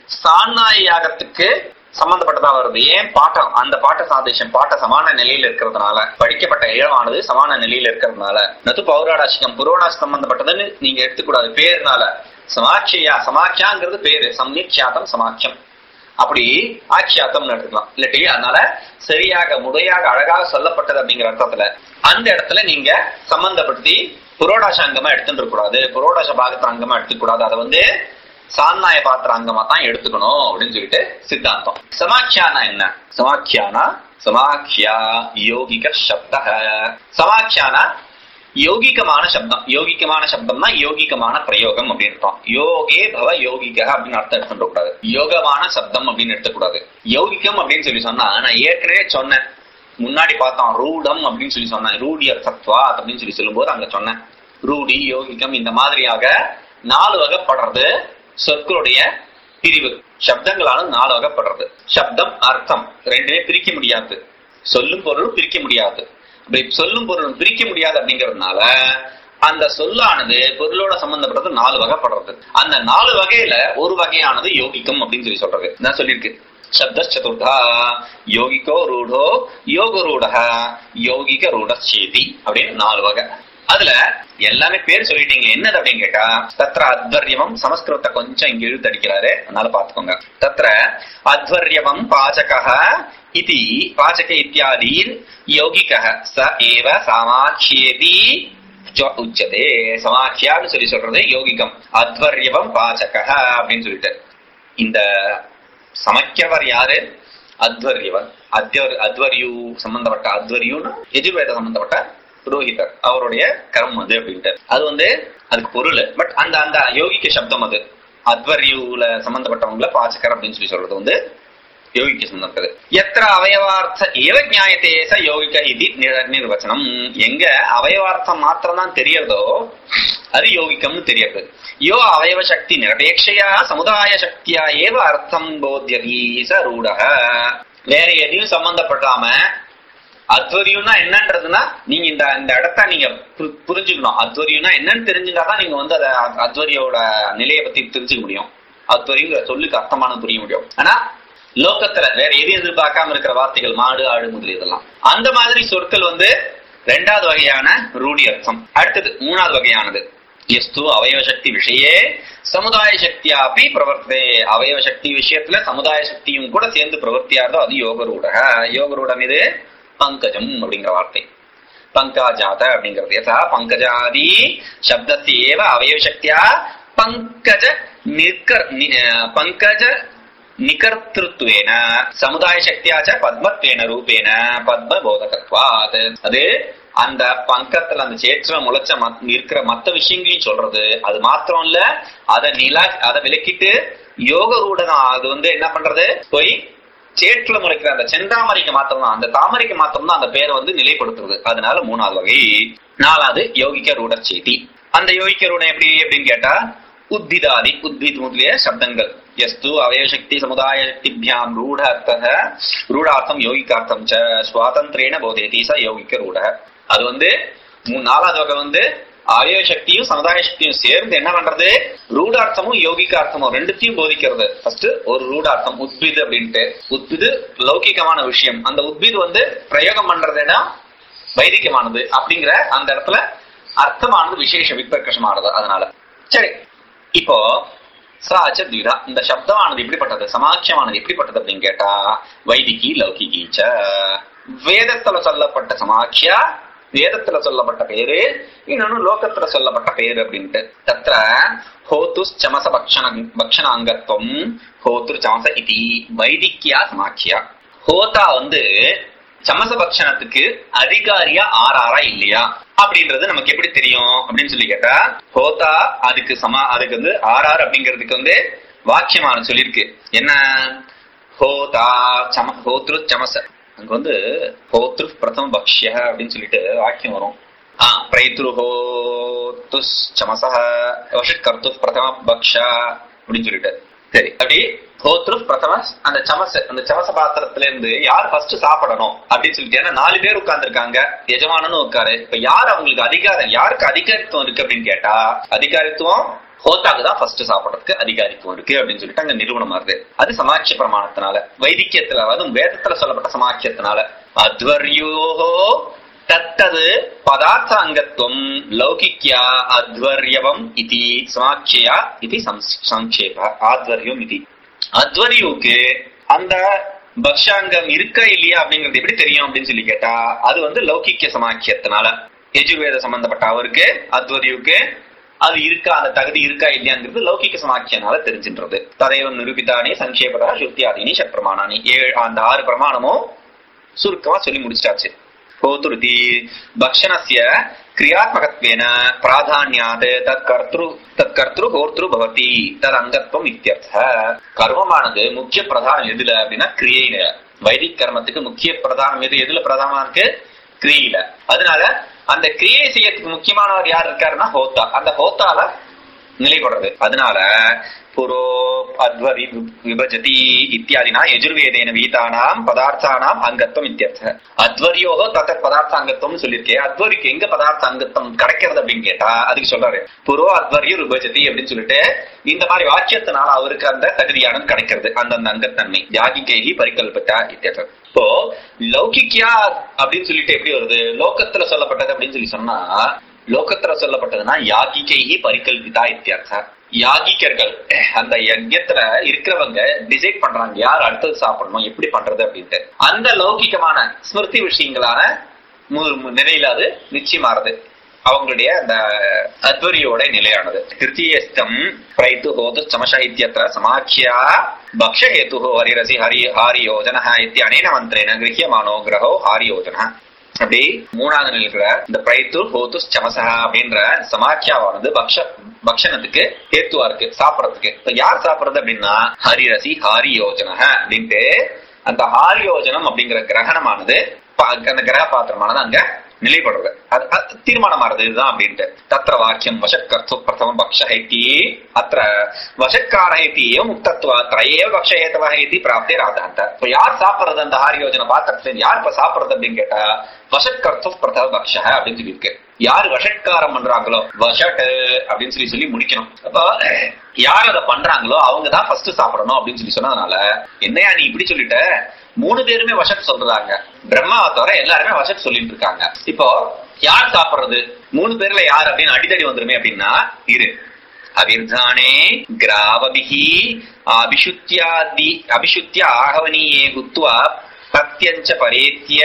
B: சாநாய யாகத்துக்கு சம்பந்தப்பட்டதா வருது ஏன் பாட்டம் அந்த பாட்ட சாதேசம் பாட்ட சமான நிலையில இருக்கிறதுனால படிக்கப்பட்ட இழமானது சமான நிலையில இருக்கிறதுனால நது பௌராடாசிகம் புரோடாசி சம்பந்தப்பட்டதுன்னு நீங்க எடுத்துக்கூடாது பேருனால சமாட்சியா சமாட்சியாங்கிறது பேரு சம்யக்ஷாத்தம் சமாட்சியம் அப்படி ஆட்சியாத்தம் எடுத்துக்கலாம் இல்லாட்டி அதனால சரியாக முறையாக அழகாக சொல்லப்பட்டது அப்படிங்கிற அர்த்தத்துல அந்த இடத்துல நீங்க சம்பந்தப்படுத்தி புரோடாச அங்கமா எடுத்துட்டு கூடாது புரோடாச பாகத்துல அங்கமா எடுத்துக்க கூடாது அதை வந்து சான்னாய பாத்திர அங்கமா தான் எடுத்துக்கணும் அப்படின்னு சொல்லிட்டு சித்தாந்தம் சமாக்கியானா என்ன சமாக்கியானா சமாக்கியா யோகிக சப்த சமாக்கியானா யோகிகமான சப்தம் யோகிகமான சப்தம்னா யோகிகமான பிரயோகம் அப்படின்னு அர்த்தம் யோகே பவ யோகிக அப்படின்னு அர்த்தம் எடுத்துட்டு கூடாது யோகமான சப்தம் அப்படின்னு எடுத்துக்கூடாது யோகிகம் அப்படின்னு சொல்லி சொன்னா நான் ஏற்கனவே சொன்னேன் முன்னாடி பார்த்தோம் ரூடம் அப்படின்னு சொல்லி சொன்னேன் ரூடி அர்த்தத்வா அப்படின்னு சொல்லி சொல்லும்போது அங்க சொன்னேன் ரூடி யோகிகம் இந்த மாதிரியாக நாலு வகைப்படுறது சொற்களுடைய பிரிவு சப்தங்களால நாலு வகைப்படுறது சப்தம் அர்த்தம் ரெண்டுமே பிரிக்க முடியாது சொல்லும் பொருளும் பிரிக்க முடியாது அப்படி சொல்லும் பொருளும் பிரிக்க முடியாது அப்படிங்கறதுனால அந்த சொல்லானது பொருளோட சம்பந்தப்பட்டது நாலு வகைப்படுறது அந்த நாலு வகையில ஒரு வகையானது யோகிக்கம் அப்படின்னு சொல்லி சொல்றது நான் சொல்லியிருக்கு சப்த சதுர்தா யோகிக்கோ ரூடோ யோக ரூடக யோகிக ரூடச்சேதி அப்படின்னு நாலு வகை அதுல எல்லாமே பேர் சொல்லிட்டீங்க என்னது அப்படின்னு கேட்டா தத்ர அத்வர்யவம் சமஸ்கிருத கொஞ்சம் இங்க இழுத்தடிக்கிறாரு அதனால பாத்துக்கோங்க தத்ர அத்வர்யவம் பாச்சக இதி பாச்சக இத்தியாதீர் யோகிக ச ஏவ சமாட்சியேதி ஜ- உச்சதே சமாட்சியான்னு சொல்லி சொல்றது யோகிகம் அத்வர்யவம் பாச்சக அப்படின்னு சொல்லிட்டு இந்த சமைக்கிறவர் யாரு அத்வர்யவர் அத்வர் அத்வர்யு சம்பந்தப்பட்ட அத்வர்யுன்னு எஜுர்வேத சம்பந்தப்பட்ட புரோஹிதர் அவருடைய கர்மம் அது அப்படின்ட்டு அது வந்து அதுக்கு பொருள் பட் அந்த அந்த யோகிக்க சப்தம் அது அத்வர்யுல சம்பந்தப்பட்டவங்கள பாச்சகர் அப்படின்னு சொல்லி சொல்றது வந்து யோகிக்க சம்பந்தப்பட்டது எத்திர அவயவார்த்த ஏவ நியாயத்தே ச யோகிக இது நிர- நிர்வச்சனம் எங்க அவயவார்த்தம் மாத்திரம் தான் தெரியறதோ அது யோகிக்கம்னு தெரியறது யோ அவயவ சக்தி நிரபேட்சையா சமுதாய சக்தியா ஏவ அர்த்தம் போத்தியதி ச ரூடக வேற எதையும் சம்பந்தப்படாம அத்வரியும்னா என்னன்றதுன்னா நீங்க இந்த இந்த இடத்த நீங்க பு- புரிஞ்சுக்கணும் அத்வரியும்னா என்னன்னு தெரிஞ்சுட்டாதான் நீங்க வந்து அத அத்- அத்வரியோட நிலையை பத்தி தெரிஞ்சுக்க முடியும் அத்வரியுங்கிற சொல்லுக்கு அர்த்தமான புரிய முடியும் ஆனா லோகத்துல வேற எதையும் எதிர்பார்க்காம இருக்கிற வார்த்தைகள் மாடு ஆடு முதல் இதெல்லாம் அந்த மாதிரி சொற்கள் வந்து ரெண்டாவது வகையான ரூடி அர்த்தம் அடுத்தது மூணாவது வகையானது எஸ்து அவயவ சக்தி விஷயே சமுதாய சக்தியா அப்படி பிரவர்த்தே அவயவ சக்தி விஷயத்துல சமுதாய சக்தியும் கூட சேர்ந்து பிரவர்த்தியாரதோ அது யோகரூடக யோகரூடம் இது பங்கஜம் அப்படிங்கிற வார்த்தை பங்காஜாத அப்படிங்கிறது யதா பங்கஜாதி சப்தத்தேவ அவயவ சக்தியா பங்கஜ நிற்கர் நி- அஹ் பங்கஜ நிகர்த்திருத்துவேன சமுதாய சக்தியாச்ச பத்மத்வேன ரூபேன பத்ம போதகத்வாத் அது அந்த பங்கத்துல அந்த சேற்ற முளைச்ச மத்- இருக்கிற மத்த விஷயங்களையும் சொல்றது அது மாத்திரம் இல்ல அதை நிலா அதை விலக்கிட்டு யோக ரூடனா அது வந்து என்ன பண்றது போய் சேற்றுல முளைக்கிற அந்த செந்தாமரைக்கு மாத்திரம் தான் அந்த தாமரைக்கு மாத்திரம் தான் அந்த பேரை வந்து நிலைப்படுத்துறது அதனால மூணாவது வகை நாலாவது யோகிக்க ரூடர் செய்தி அந்த யோகிக்க ரூடம் எப்படி அப்படின்னு கேட்டா உத்பிதாதி உத்பித் முதலிய சப்தங்கள் எஸ்து அவயசக்தி சமுதாய சக்திபியாம் ரூட அர்த்தக ரூடார்த்தம் யோகிகார்த்தம் ச சுவாதந்திரேன போதேதி ச யோகிக்க ரூட அது வந்து மூ- நாலாவது வகை வந்து அவயவ சக்தியும் சமுதாய சக்தியும் சேர்ந்து என்ன பண்றது ரூடார்த்தமும் யோகிகார்த்தமும் ரெண்டுத்தையும் போதிக்கிறது ஃபர்ஸ்ட் ஒரு ரூடார்த்தம் உத்பிது அப்படின்ட்டு உத்பிது லௌகிகமான விஷயம் அந்த உத்பிது வந்து பிரயோகம் பண்றதுன்னா வைதிகமானது அப்படிங்கிற அந்த இடத்துல அர்த்தமானது விசேஷ விபர்கஷமானது அதனால சரி இப்போ சாச்ச துவிதா இந்த சப்தமானது எப்படிப்பட்டது சமாட்சியமானது எப்படிப்பட்டது அப்படின்னு கேட்டா வைதிகி லௌகிகி ச வேதத்துல சொல்லப்பட்ட சமாட்சியா வேதத்துல சொல்லப்பட்ட பேரு இன்னொன்னு லோகத்துல சொல்லப்பட்ட பேரு அப்படின்ட்டு தத்ர ஹோத்து சமச பக்ஷண பக்ஷணாங்கத்துவம் ஹோத்து சமச இதி வைதிக்கியா சமாக்கியா ஹோதா வந்து சமச பக்ஷணத்துக்கு அதிகாரியா ஆறாரா இல்லையா அப்படின்றது நமக்கு எப்படி தெரியும் அப்படின்னு சொல்லி கேட்டா ஹோதா அதுக்கு சமா அதுக்கு வந்து ஆர்ஆர் அப்படிங்கிறதுக்கு வந்து வாக்கியமான சொல்லியிருக்கு என்ன ஹோதா சம ஹோத்ரு சமச அங்க வந்து ஹோத்ரு பிரதம பக்ஷ்ய அப்படின்னு சொல்லிட்டு வாக்கியம் வரும் ஆ பிரைத்ரு ஹோத்து சமச வஷட் கர்த்து பிரதம பக்ஷா அப்படின்னு சொல்லிட்டு சரி அப்படி ஹோத்ரு பிரதம அந்த சமச அந்த சமச பாத்திரத்துல இருந்து யார் ஃபர்ஸ்ட் சாப்பிடணும் அப்படின்னு சொல்லிட்டு ஏன்னா நாலு பேர் உட்கார்ந்து இருக்காங்க எஜமானனும் உட்காரு இப்ப யார் அவங்களுக்கு அதிகாரம் யாருக்கு அதிகாரித்துவம் இருக்கு அப்படின்னு கேட்டா அதிகாரித்துவம் ஹோத்தாக்கு தான் ஃபர்ஸ்ட் சாப்பிடறதுக்கு அதிகாரித்துவம் இருக்கு அப்படின்னு சொல்லிட்டு அங்க நிறுவனம் வருது அது சமாட்சிய பிரமாணத்தினால வைதிக்கியத்துல அதாவது வேதத்துல சொல்லப்பட்ட சமாக்கியத்தினால அத்வர்யோகோ தத்தது பதார்த்த அங்கத்துவம் லௌகிக்யா அத்வர்யவம் இது சமாட்சியா இது சங்கேப ஆத்வர்யம் இது அத்வரியுக்கு அந்த பக்ஷாங்கம் இருக்கா இல்லையா அப்படிங்கிறது எப்படி தெரியும் அப்படின்னு சொல்லி கேட்டா அது வந்து லௌகிக்க சமாக்கியத்தினால எஜுர்வேத சம்பந்தப்பட்ட அவருக்கு அத்வரியுக்கு அது இருக்கா அந்த தகுதி இருக்கா இல்லையாங்கிறது லௌகிக சமாக்கியனால தெரிஞ்சின்றது ததைவம் நிரூபிதானி சங்கேபதா சுத்தியாதினி சட்பிரமாணானி ஏழு அந்த ஆறு பிரமாணமும் சுருக்கமா சொல்லி முடிச்சாச்சு ஹோதுருதி பக்ஷணஸ்ய கிரியாத்மகத்வேன பிராதான்யாத் தத் கர்த்திரு தத் கர்த்திரு ஹோர்த்திரு பவதி தத் அங்கத்துவம் இத்தியர்த்த கர்மமானது முக்கிய பிரதானம் எதுல அப்படின்னா கிரியையில வைதிக் கர்மத்துக்கு முக்கிய பிரதானம் எது எதுல பிரதானமா இருக்கு கிரியில அதனால அந்த கிரியை செய்யறதுக்கு முக்கியமானவர் யார் இருக்காருன்னா ஹோத்தா அந்த ஹோத்தால நிலைப்படுறது அதனால புரோ அத்வரி விபஜதி இத்தியாதினா எஜுர்வேதேன வீதானாம் பதார்த்தானாம் அங்கத்துவம் இத்தியர்த்த அத்வரியோகோ தத்த பதார்த்த அங்கத்துவம் சொல்லியிருக்கேன் அத்வரிக்கு எங்க பதார்த்த அங்கத்துவம் கிடைக்கிறது அப்படின்னு கேட்டா அதுக்கு சொல்றாரு புரோ அத்வரியு விபஜதி அப்படின்னு சொல்லிட்டு இந்த மாதிரி வாக்கியத்தினால அவருக்கு அந்த தகுதியானது கிடைக்கிறது அந்தந்த அங்கத்தன்மை யாகிகேகி பரிகல்பட்டா இத்தியர்த்தம் இப்போ லௌகிக்கியா அப்படின்னு சொல்லிட்டு எப்படி வருது லோகத்துல சொல்லப்பட்டது அப்படின்னு சொல்லி சொன்னா லோகத்துல சொல்லப்பட்டதுன்னா யாகிகைஹி பரிகல்பிதா இத்தியர்த்தா யாகிகர்கள் அந்த யஜ்யத்துல இருக்கிறவங்க டிசைட் பண்றாங்க யார் அடுத்தது சாப்பிடணும் எப்படி பண்றது அப்படின்ட்டு அந்த லௌகிகமான ஸ்மிருதி விஷயங்களான நிலையில அது நிச்சயமாறது அவங்களுடைய அந்த அத்வரியோட நிலையானது திருத்தீயஸ்தம் பிரைத்து ஹோது சமஷ இத்தியத்திர சமாக்கியா பக்ஷஹேது ஹரிரசி ஹரி ஹாரி யோஜன இத்தியனேன மந்திரேன கிரகியமானோ கிரகோ ஹாரி யோஜன அப்படி மூணாவது நிலை இருக்கிற இந்த பிரைத்து ஹோத்து சமசா அப்படின்ற சமாக்கியாவானது பக்ஷ பக்ஷணத்துக்கு ஹேத்துவா இருக்கு சாப்பிடறதுக்கு இப்ப யார் சாப்பிடுறது அப்படின்னா ஹரிரசி ஹாரி யோஜன அப்படின்ட்டு அந்த ஹாரி யோஜனம் அப்படிங்கிற கிரகணமானது அந்த கிரக பாத்திரமானது அங்க நிலைப்படுறது அது தீர்மானமானது இதுதான் அப்படின்ட்டு தத்திர வாக்கியம் வசக்கர்த்து பிரதம பக்ஷ ஹைத்தி அத்த வசக்கார ஹைத்தி முக்தத்துவ திரையே பக்ஷஹேத்தவ ஹைத்தி பிராப்தே ராதாந்த இப்ப யார் சாப்பிடுறது அந்த ஹாரி யோஜனை பாத்திரத்துல யார் இப்ப சாப்பிடுறது அப்படின்னு கேட்டா வசக்கர்த்து பிரதம பக்ஷ அப்படின்னு சொல்லியிருக்கு யார் வஷட்காரம் பண்றாங்களோ வஷட் அப்படின்னு சொல்லி சொல்லி முடிக்கணும் அப்போ யார் அதை பண்றாங்களோ அவங்க தான் ஃபர்ஸ்ட் சாப்பிடணும் அப்படின்னு சொல்லி சொன்னதுனால என்னையா நீ இப்படி சொல்லிட்ட மூணு பேருமே வஷட் சொல்றாங்க பிரம்மாவை தவிர எல்லாருமே வஷட் சொல்லிட்டு இருக்காங்க இப்போ யார் சாப்பிடுறது மூணு பேர்ல யார் அப்படின்னு அடித்தடி வந்துருமே அப்படின்னா இரு அவிர்தானே கிராவபிகி அபிஷுத்தியாதி அபிஷுத்திய ஆகவனியே குத்வா பிரத்யஞ்ச பரேத்திய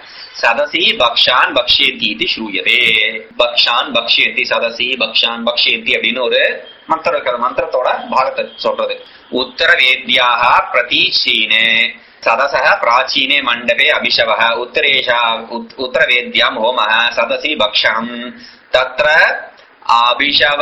B: சதசி பக்ஷான் பக்ஷேந்தி இது ஸ்ரூயதே பக்ஷான் பக்ஷேந்தி சதசி பக்ஷான் பக்ஷேந்தி அப்படின்னு ஒரு மந்திரம் இருக்கிற மந்திரத்தோட பாகத்தை சொல்றது உத்தரவேத்யாக பிரதீச்சீனே சதசः प्राचीने मण्डपे अभिशवः उत्तरेषा उत्तरवेद्यां होमः सदसि भक्षणम् तत्र अभिशव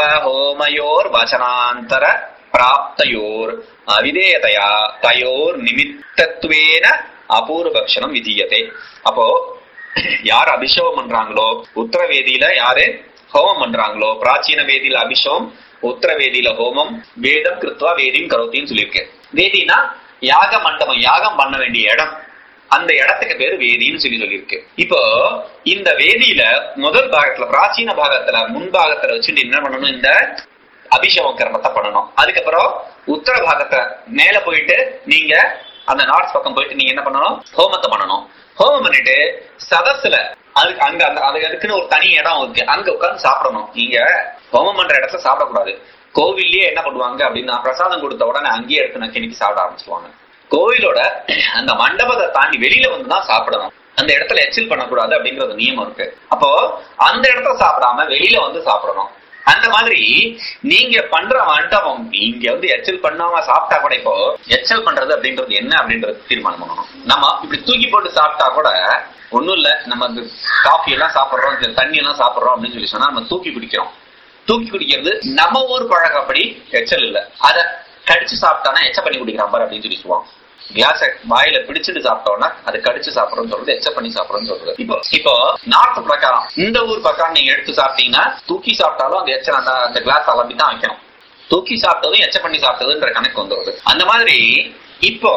B: होमयोर्वचनान्तर प्राप्तयोर् अविधेयतया तयोर् निमित्तत्वेन அபூர்வபக்ஷணம் விதியதே அப்போ யார் அபிஷேகம் பண்றாங்களோ உத்தர வேதியில யாரு ஹோமம் பண்றாங்களோ பிராச்சீன வேதியில அபிஷேகம் உத்தர வேதியில ஹோமம் வேதம் கிருத்வா வேதியும் கரோத்தின்னு சொல்லியிருக்கேன் வேதினா யாக மண்டபம் யாகம் பண்ண வேண்டிய இடம் அந்த இடத்துக்கு பேரு வேதின்னு சொல்லி சொல்லியிருக்கு இப்போ இந்த வேதியில முதல் பாகத்துல பிராச்சீன பாகத்துல முன்பாகத்துல வச்சுட்டு என்ன பண்ணணும் இந்த அபிஷேகம் கர்மத்தை பண்ணணும் அதுக்கப்புறம் உத்தர பாகத்தை மேல போயிட்டு நீங்க அந்த நார்த் பக்கம் போயிட்டு நீங்க என்ன பண்ணணும் ஹோமத்தை பண்ணணும் ஹோமம் பண்ணிட்டு சதசுல அதுக்கு அங்க அந்த அது அதுக்குன்னு ஒரு தனி இடம் இருக்கு அங்க உட்கார்ந்து சாப்பிடணும் நீங்க ஹோமம் பண்ற இடத்துல சாப்பிடக்கூடாது கோவில்லயே என்ன பண்ணுவாங்க அப்படின்னா பிரசாதம் கொடுத்த உடனே அங்கேயே எடுத்து நக்கி நிக்கி சாப்பிட ஆரம்பிச்சுவாங்க கோவிலோட அந்த மண்டபத்தை தாண்டி வெளியில வந்து தான் சாப்பிடணும் அந்த இடத்துல எச்சில் பண்ணக்கூடாது அப்படிங்கறது நியமம் இருக்கு அப்போ அந்த இடத்துல சாப்பிடாம வெளியில வந்து சாப்பிடணும் அந்த மாதிரி நீங்க பண்ற மண்டபம் நீங்க வந்து எச்சல் பண்ணாம சாப்பிட்டா கூட இப்போ எச்சல் பண்றது அப்படின்றது என்ன அப்படின்றது தீர்மானம் பண்ணணும் நம்ம இப்படி தூக்கி போட்டு சாப்பிட்டா கூட ஒண்ணும் இல்ல நம்ம இந்த காஃபி எல்லாம் சாப்பிடுறோம் இந்த தண்ணி எல்லாம் சாப்பிடுறோம் அப்படின்னு சொல்லி சொன்னா நம்ம தூக்கி குடிக்கிறோம் தூக்கி குடிக்கிறது நம்ம ஊர் பழக்கப்படி எச்சல் இல்ல அத கடிச்சு சாப்பிட்டானா எச்ச பண்ணி குடிக்கிறான் பாரு அப்படின்னு சொல்லி சொல்லுவாங்க கிளாஸ வாயில பிடிச்சிட்டு சாப்பிட்டோம்னா அது கடிச்சு சாப்பிடறோம்னு சொல்றது எச்ச பண்ணி சாப்பிடறோம்னு சொல்றது இப்போ இப்போ நார்த் பிரகாரம் இந்த ஊர் பக்கம் நீங்க எடுத்து சாப்பிட்டீங்கன்னா தூக்கி சாப்பிட்டாலும் அந்த எச்ச அந்த அந்த கிளாஸ் அலம்பி தான் வைக்கணும் தூக்கி சாப்பிட்டதும் எச்ச பண்ணி சாப்பிட்டதுன்ற கணக்கு வந்துருது அந்த மாதிரி இப்போ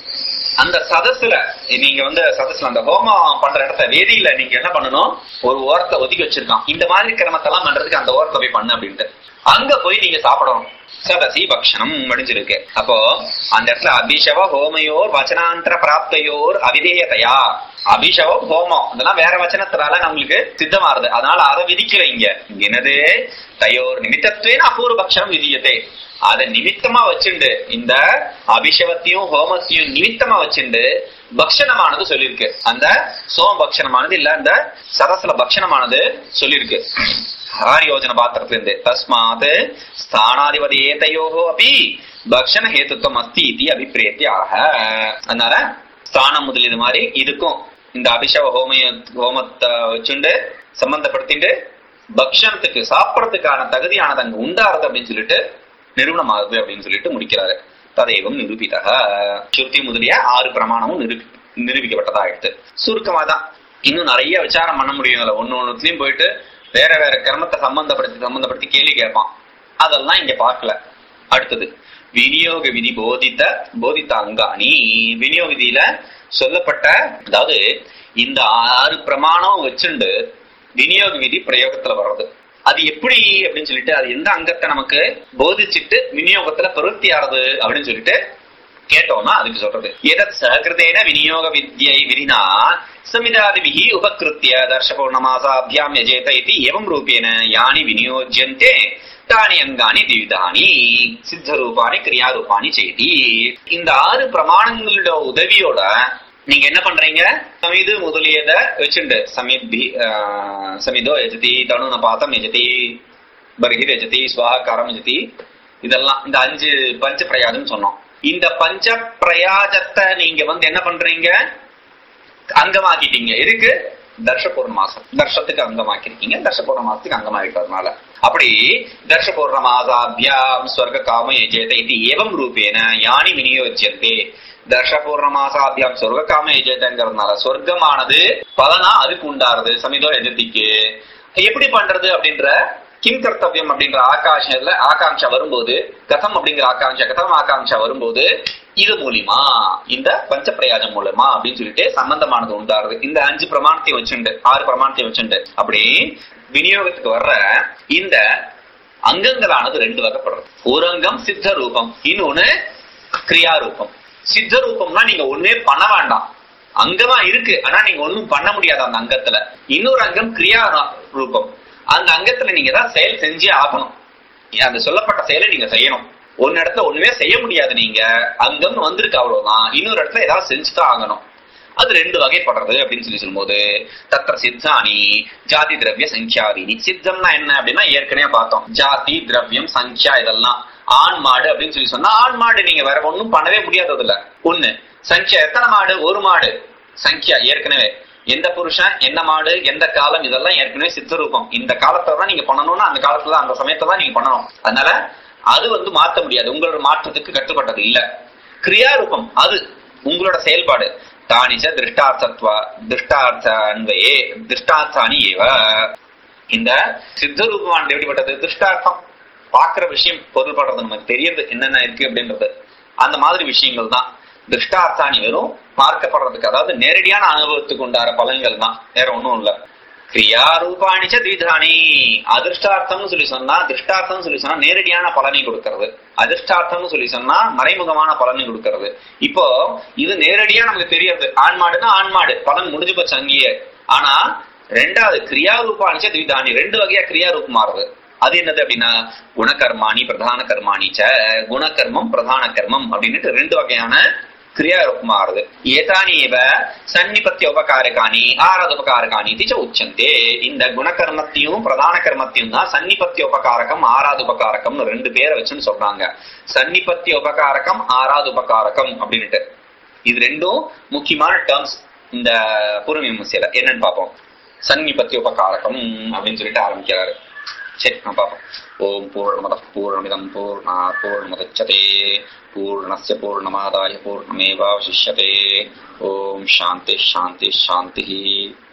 B: அந்த சதசுல நீங்க வந்து சதசுல அந்த ஹோமம் பண்ற இடத்த வேதியில நீங்க என்ன பண்ணணும் ஒரு ஓரத்தை ஒதுக்கி வச்சிருக்கான் இந்த மாதிரி கிரமத்தெல்லாம் பண்றதுக்கு அந்த ஓரத்தை போய் பண்ணு அப்படின்ட்டு அங்க போய் நீங்க சாப்பிடணும் சதசி பக்ஷணம் முடிஞ்சிருக்கு அப்போ அந்த இடத்துல அபிஷவ ஹோமையோர் வச்சனாந்தர பிராப்தையோர் அவிதேயதையா அபிஷவம் ஹோமம் அதெல்லாம் வேற வச்சனத்தினால நம்மளுக்கு சித்தமாறுது அதனால அதை விதிக்கல இங்க இங்க என்னது தயோர் நிமித்தத்துவேன அபூர்வ பக்ஷணம் விதியதே அதை நிமித்தமா வச்சுண்டு இந்த அபிஷவத்தையும் ஹோமத்தையும் நிமித்தமா வச்சுண்டு பக்ஷணமானது சொல்லியிருக்கு அந்த சோம பக்ஷணமானது இல்ல அந்த சரஸ்ல பக்ஷணமானது சொல்லியிருக்கு ஆரியோஜன பாத்திரத்துல இருந்து தஸ்மாத் ஸ்தானாதிபதி ஏதையோகோ அப்படி பக்ஷண ஹேத்துவம் அஸ்தி இது அபிப்பிரேத்தியாக அதனால ஸ்தானம் முதல் இது மாதிரி இதுக்கும் இந்த அபிஷவ ஹோமய ஹோமத்தை வச்சுண்டு சம்பந்தப்படுத்திட்டு பக்ஷணத்துக்கு சாப்பிடறதுக்கான தகுதியானது அங்க உண்டாருது அப்படின்னு சொல்லிட்டு நிறுவனம் ஆகுது அப்படின்னு சொல்லிட்டு முடிக்கிறாரு ததைவம் நிரூபிதக சுருதி முதலிய ஆறு பிரமாணமும் நிரூபி நிரூபிக்கப்பட்டதா ஆயிடுது சுருக்கமா தான் இன்னும் நிறைய விசாரம் பண்ண முடியும் இதுல ஒன்னு ஒன்னுலயும் போயிட்டு வேற வேற கிரமத்தை சம்பந்தப்படுத்தி சம்பந்தப்படுத்தி கேள்வி கேட்பான் அதெல்லாம் இங்க பார்க்கல அடுத்தது விநியோக விதி போதித்த போதித்த அங்காணி விநியோக விதியில சொல்லப்பட்ட அதாவது இந்த ஆறு பிரமாணம் வச்சுண்டு விநியோக விதி பிரயோகத்துல வர்றது அது எப்படி அப்படின்னு சொல்லிட்டு அது எந்த அங்கத்தை நமக்கு போதிச்சுட்டு விநியோகத்துல பிரவருத்தி ஆறுது அப்படின்னு சொல்லிட்டு கேட்டோம்னா அதுக்கு சொல்றது எதத் சககிருதேன விநியோக வித்யை விதினா சமிதாதிபிஹி உபகிருத்திய தர்ஷபூர்ணமாசாபியாம் யஜேத இது எவம் ரூபேன யானி விநியோஜ்யந்தே தானி அங்காணி திவிதானி சித்த ரூபானி கிரியாரூபானி செய்தி இந்த ஆறு பிரமாணங்களோட உதவியோட நீங்க என்ன பண்றீங்க சமிது முதலியத வச்சுண்டு சமிதி சமிதோ எஜதி தனுன பாத்தம் எஜதி பர்ஹிர் எஜதி சுவாகாரம் எஜதி இதெல்லாம் இந்த அஞ்சு பஞ்ச பிரயாதம் சொன்னோம் இந்த பஞ்ச பிரயாஜத்தை நீங்க வந்து என்ன பண்றீங்க அங்கமாக்கிட்டீங்க இருக்கு தர்ஷபூர்ண மாசம் தர்ஷத்துக்கு அங்கமாக்கிருக்கீங்க தர்ஷபூர்ண மாசத்துக்கு அங்கமாக்கிட்டதுனால அப்படி தர்ஷபூர்ண மாசாபியாம் ஸ்வர்க காம எஜேத இது ஏவம் ரூபேன யானி விநியோஜ்யந்தே தர்ஷபூர்ண மாசாபியாம் சொர்க்க காம எஜேதங்கிறதுனால சொர்க்கமானது பலனா அதுக்கு உண்டாருது சமிதோ எஜத்திக்கு எப்படி பண்றது அப்படின்ற கிம் கர்த்தவியம் அப்படின்ற ஆகாஷத்துல ஆகாங்ஷா வரும்போது கதம் அப்படிங்கிற ஆகாங்ஷா கதம் ஆகாங்ஷா வரும்போது இது மூலியமா இந்த பஞ்ச பிரயாஜம் மூலமா அப்படின்னு சொல்லிட்டு சம்பந்தமானது உண்டாருது இந்த அஞ்சு பிரமாணத்தை வச்சுண்டு ஆறு பிரமாணத்தை வச்சுண்டு அப்படி விநியோகத்துக்கு வர்ற இந்த அங்கங்களானது ரெண்டு வகைப்படுறது ஒரு அங்கம் சித்த ரூபம் இன்னொன்னு கிரியா ரூபம் சித்த ரூபம்னா நீங்க ஒண்ணுமே பண்ண வேண்டாம் அங்கமா இருக்கு ஆனா நீங்க ஒண்ணும் பண்ண முடியாது அந்த அங்கத்துல இன்னொரு அங்கம் கிரியா ரூபம் அந்த அங்கத்துல நீங்க தான் செயல் செஞ்சே ஆகணும் அந்த சொல்லப்பட்ட செயலை நீங்க செய்யணும் ஒரு இடத்துல ஒண்ணுமே செய்ய முடியாது நீங்க அங்கம் வந்திருக்கு அவ்வளவுதான் இன்னொரு இடத்துல ஏதாவது செஞ்சுதான் ஆகணும் அது ரெண்டு வகைப்படுறது அப்படின்னு சொல்லி சொல்லும்போது தத்திர சித்தானி ஜாதி திரவிய சங்கியாதினி சித்தம்னா என்ன அப்படின்னா ஏற்கனவே பார்த்தோம் ஜாதி திரவியம் சங்கியா இதெல்லாம் ஆண் மாடு அப்படின்னு சொல்லி சொன்னா ஆண் மாடு நீங்க வேற ஒண்ணும் பண்ணவே முடியாது அதுல ஒண்ணு சங்கியா எத்தனை மாடு ஒரு மாடு சங்கியா ஏற்கனவே எந்த புருஷன் என்ன மாடு எந்த காலம் இதெல்லாம் ஏற்கனவே சித்தரூபம் இந்த காலத்துல தான் நீங்க பண்ணணும்னா அந்த காலத்துல அந்த சமயத்துல தான் நீங்க பண்ணணும் அதனால அது வந்து மாத்த முடியாது உங்களோட மாற்றத்துக்கு கட்டுப்பட்டது இல்ல கிரியாரூபம் அது உங்களோட செயல்பாடு தானிச்ச திருஷ்டார்த்தத்வா திருஷ்டார்த்த அன்வையே திருஷ்டார்த்தானி ஏவ இந்த சித்த ரூபமானது எப்படிப்பட்டது திருஷ்டார்த்தம் பாக்குற விஷயம் பொருள்படுறது நமக்கு தெரியறது என்னென்ன இருக்கு அப்படின்றது அந்த மாதிரி விஷயங்கள் தான் திருஷ்டார்த்தானி வெறும் பார்க்கப்படுறதுக்கு அதாவது நேரடியான அனுபவத்துக்கு உண்டார பலன்கள் தான் வேற ஒண்ணும் இல்ல கிரியா ரூபாணிச்ச தீதானி அதிர்ஷ்டார்த்தம்னு சொல்லி சொன்னா திருஷ்டார்த்தம்னு சொல்லி சொன்னா நேரடியான பலனை கொடுக்கறது அதிர்ஷ்டார்த்தம்னு சொல்லி சொன்னா மறைமுகமான பலனை கொடுக்கறது இப்போ இது நேரடியா நமக்கு தெரியறது ஆண்மாடுனா ஆண்மாடு பலன் முடிஞ்சு போச்சு அங்கேயே ஆனா ரெண்டாவது கிரியா ரூபாணிச்ச தீதானி ரெண்டு வகையா கிரியா ரூபம் மாறுது அது என்னது அப்படின்னா குணகர்மாணி பிரதான கர்மாணி ச குணகர்மம் பிரதான கர்மம் அப்படின்னுட்டு ரெண்டு வகையான கிரியாரூபம் மாறுது ஏதானேவ சன்னிபத்திய உபகாரகாணி ஆறாவது உபகாரகாணி திச்ச உச்சந்தே இந்த குணகர்மத்தையும் பிரதான கர்மத்தையும் தான் சன்னிபத்திய உபகாரகம் ஆறாவது உபகாரகம்னு ரெண்டு பேரை வச்சுன்னு சொல்றாங்க சன்னிபத்திய உபகாரகம் ஆறாவது உபகாரகம் அப்படின்ட்டு இது ரெண்டும் முக்கியமான டேர்ம்ஸ் இந்த பூர்வமீமாசையில என்னன்னு பார்ப்போம் சன்னிபத்திய உபகாரகம் அப்படின்னு சொல்லிட்டு ஆரம்பிக்கிறாரு சரி நான் பார்ப்போம் ஓம் பூர்ணமத பூர்ணமிதம் பூர்ணா பூர்ணமுதச்சதே பூர்ணஸ்ய பூர்ணமாதாய பூர்ணமேவாவசிஷ்யதே ஓம் சாந்தி சாந்தி சாந்தி